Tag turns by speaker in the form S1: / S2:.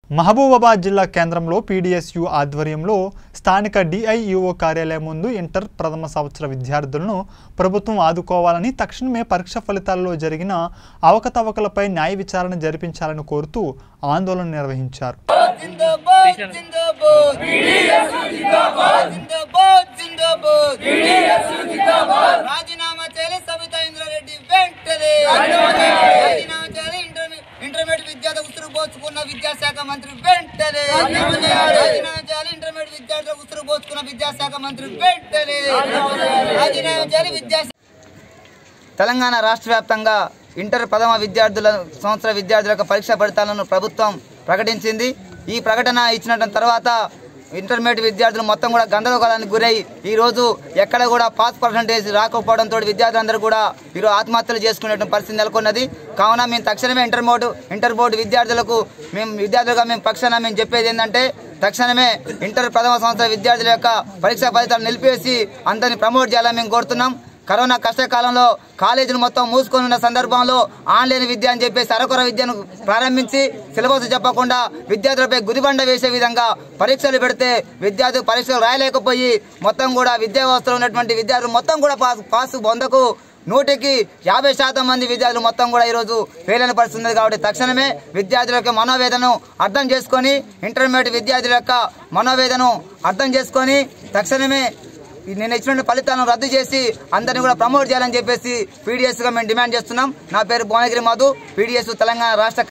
S1: మహబూబాబాద్ జిల్లా కేంద్రంలో పీడీఎస్యు ఆధ్వర్యంలో స్థానిక డిఐఈఓ కార్యాలయం ముందు ఇంటర్ ప్రథమ సంవత్సర విద్యార్థులను ప్రభుత్వం ఆదుకోవాలని తక్షణమే పరీక్ష ఫలితాల్లో జరిగిన అవకతవకలపై న్యాయ విచారణ జరిపించాలని కోరుతూ ఆందోళన నిర్వహించారు
S2: జిందాబాద్ జిందాబాద్ జిందాబాద్ జిందాబాద్ జిందాబాద్ రాజీనామా చేయాలి సబితా ఇంద్రారెడ్డి వెంటనే రాజీనామా చేయాలి ఇంటర్మీ- ఇంటర్మీడియట్ విద్యార్థి ఉసురు పోసుకున్న విద్యాశాఖ మంత్రి వెంటనే రాజీనామా చేయాలి ఇంటర్మీడియట్ విద్యార్థులు ఉసురు పోసుకున్న విద్యాశాఖ మంత్రి వెంటనే రాజీనామా చేయాలి విద్యా తెలంగాణ రాష్ట్ర వ్యాప్తంగా ఇంటర్ ప్రథమ విద్యార్థుల సంవత్సర విద్యార్థుల యొక్క పరీక్షా ఫలితాలను ప్రభుత్వం ప్రకటించింది ఈ ప్రకటన ఇచ్చిన తర్వాత ఇంటర్మీడియట్ విద్యార్థులు మొత్తం కూడా గందరగోళానికి గురై ఈ రోజు ఎక్కడ కూడా పాస్ పర్సంటేజ్ రాకపోవడంతో విద్యార్థులందరూ కూడా ఈరోజు ఆత్మహత్యలు చేసుకునే పరిస్థితి నెలకొన్నది కావున మేము తక్షణమే ఇంటర్ బోర్డు ఇంటర్ బోర్డు విద్యార్థులకు మేము విద్యార్థులుగా మేము పక్షాన మేము చెప్పేది ఏంటంటే తక్షణమే ఇంటర్ ప్రథమ సంవత్సర విద్యార్థుల యొక్క పరీక్షా ఫలితాలు నిలిపేసి అందరిని ప్రమోట్ చేయాలని మేము కోరుతున్నాం కరోనా కష్టకాలంలో కాలేజీలు మొత్తం మూసుకొని ఉన్న సందర్భంలో ఆన్లైన్ విద్య అని చెప్పేసి అరకొర విద్యను ప్రారంభించి సిలబస్ చెప్పకుండా విద్యార్థులపై గుదిబండ వేసే విధంగా పరీక్షలు పెడితే విద్యార్థులు పరీక్షలు రాయలేకపోయి మొత్తం కూడా విద్యా వ్యవస్థలో ఉన్నటువంటి విద్యార్థులు మొత్తం కూడా పాస్ పాస్ పొందకు నూటికి యాభై శాతం మంది విద్యార్థులు మొత్తం కూడా ఈరోజు ఫెయిల్ అయిన పరిస్థితి ఉంది కాబట్టి తక్షణమే విద్యార్థుల యొక్క మనోవేదనను అర్థం చేసుకొని ఇంటర్మీడియట్ విద్యార్థుల యొక్క మనోవేదనను అర్థం చేసుకొని తక్షణమే నేను ఇచ్చిన ఫలితాలను రద్దు చేసి అందరిని కూడా ప్రమోట్ చేయాలని చెప్పేసి పీడిఎస్ గా మేము డిమాండ్ చేస్తున్నాం నా పేరు భువనగిరి మధు పీడిఎస్ తెలంగాణ రాష్ట్ర